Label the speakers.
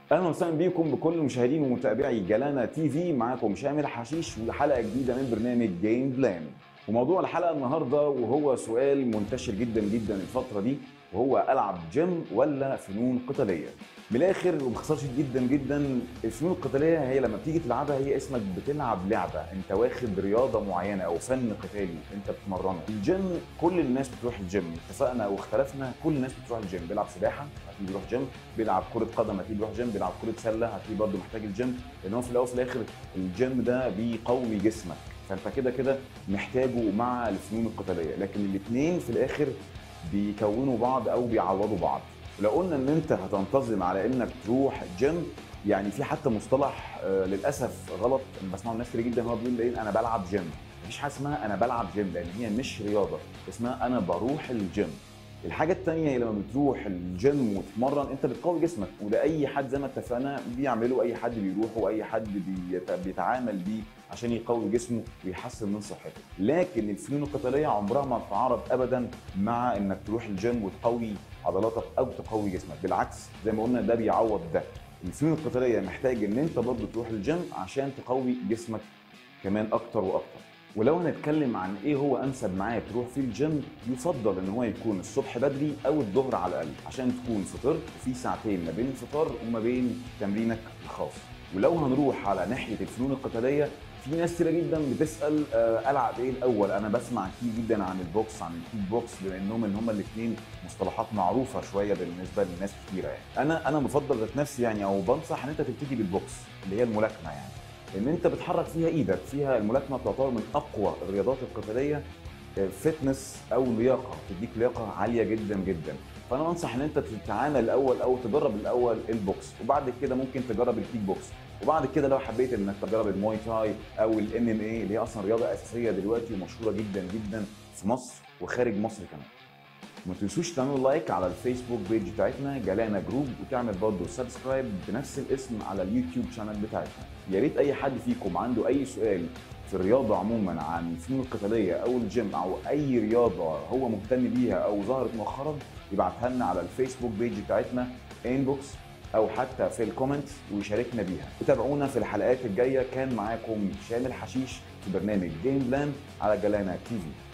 Speaker 1: اهلا وسهلا بيكم بكل مشاهدين ومتابعي جلانا تي في معاكم شامل حشيش وحلقه جديده من برنامج جيم بلان وموضوع الحلقه النهارده وهو سؤال منتشر جدا جدا الفتره دي وهو العب جيم ولا فنون قتاليه من الاخر وباختصار شديد جدا جدا الفنون القتاليه هي لما بتيجي تلعبها هي اسمك بتلعب لعبه انت واخد رياضه معينه او فن قتالي انت بتمرنه الجيم كل الناس بتروح الجيم اتفقنا واختلفنا كل الناس بتروح الجيم بيلعب سباحه هتلاقيه بيروح جيم بيلعب كره قدم هتلاقيه بيروح جيم بيلعب كره سله هتلاقيه برضه محتاج الجيم لان هو في الاول وفي الاخر الجيم ده بيقوي جسمك فانت كده كده محتاجه مع الفنون القتاليه لكن الاثنين في الاخر بيكونوا بعض او بيعوضوا بعض لو قلنا ان انت هتنتظم على انك تروح جيم يعني في حتى مصطلح آه للاسف غلط انا بسمعه من ناس كتير جدا هو بيقول ايه انا بلعب جيم مفيش حاجه اسمها انا بلعب جيم لان هي مش رياضه اسمها انا بروح الجيم الحاجه الثانيه هي لما بتروح الجيم وتتمرن انت بتقوي جسمك وده اي حد زي ما اتفقنا بيعمله اي حد بيروح واي حد بيت- بيتعامل بيه عشان يقوي جسمه ويحسن من صحته لكن الفنون القتاليه عمرها ما تتعارض ابدا مع انك تروح الجيم وتقوي عضلاتك او تقوي جسمك بالعكس زي ما قلنا ده بيعوض ده الفنون القتاليه محتاج ان انت برضه تروح الجيم عشان تقوي جسمك كمان اكتر واكتر ولو هنتكلم عن ايه هو انسب ميعاد تروح فيه الجيم يفضل ان هو يكون الصبح بدري او الظهر على الاقل عشان تكون فطرت وفي ساعتين ما بين الفطار وما بين تمرينك الخاص ولو هنروح على ناحيه الفنون القتاليه في ناس كتير جدا بتسال آه، العب ايه الاول انا بسمع كتير جدا عن البوكس عن الكيك بوكس بما انهم ان هما الاثنين مصطلحات معروفه شويه بالنسبه لناس كتيره يعني انا انا بفضل ذات نفسي يعني او بنصح ان انت تبتدي بالبوكس اللي هي الملاكمه يعني ان انت بتحرك فيها ايدك فيها الملاكمه تعتبر من اقوى الرياضات القتاليه فتنس او لياقه تديك لياقه عاليه جدا جدا فانا انصح ان انت تتعامل الاول او تجرب الاول البوكس وبعد كده ممكن تجرب الكيك بوكس وبعد كده لو حبيت انك تجرب الماي تاي او الام ام اي اللي هي اصلا رياضه اساسيه دلوقتي ومشهوره جدا جدا في مصر وخارج مصر كمان ما تنسوش تعملوا لايك على الفيسبوك بيج بتاعتنا جلانا جروب وتعمل برضه سبسكرايب بنفس الاسم على اليوتيوب شانل بتاعتنا يا ريت اي حد فيكم عنده اي سؤال في الرياضه عموما عن الفنون القتاليه او الجيم او اي رياضه هو مهتم بيها او ظهرت مؤخرا يبعتها لنا على الفيسبوك بيج بتاعتنا انبوكس او حتى في الكومنتس ويشاركنا بيها وتابعونا في الحلقات الجايه كان معاكم شامل حشيش في برنامج جيم بلان على جلانا تي في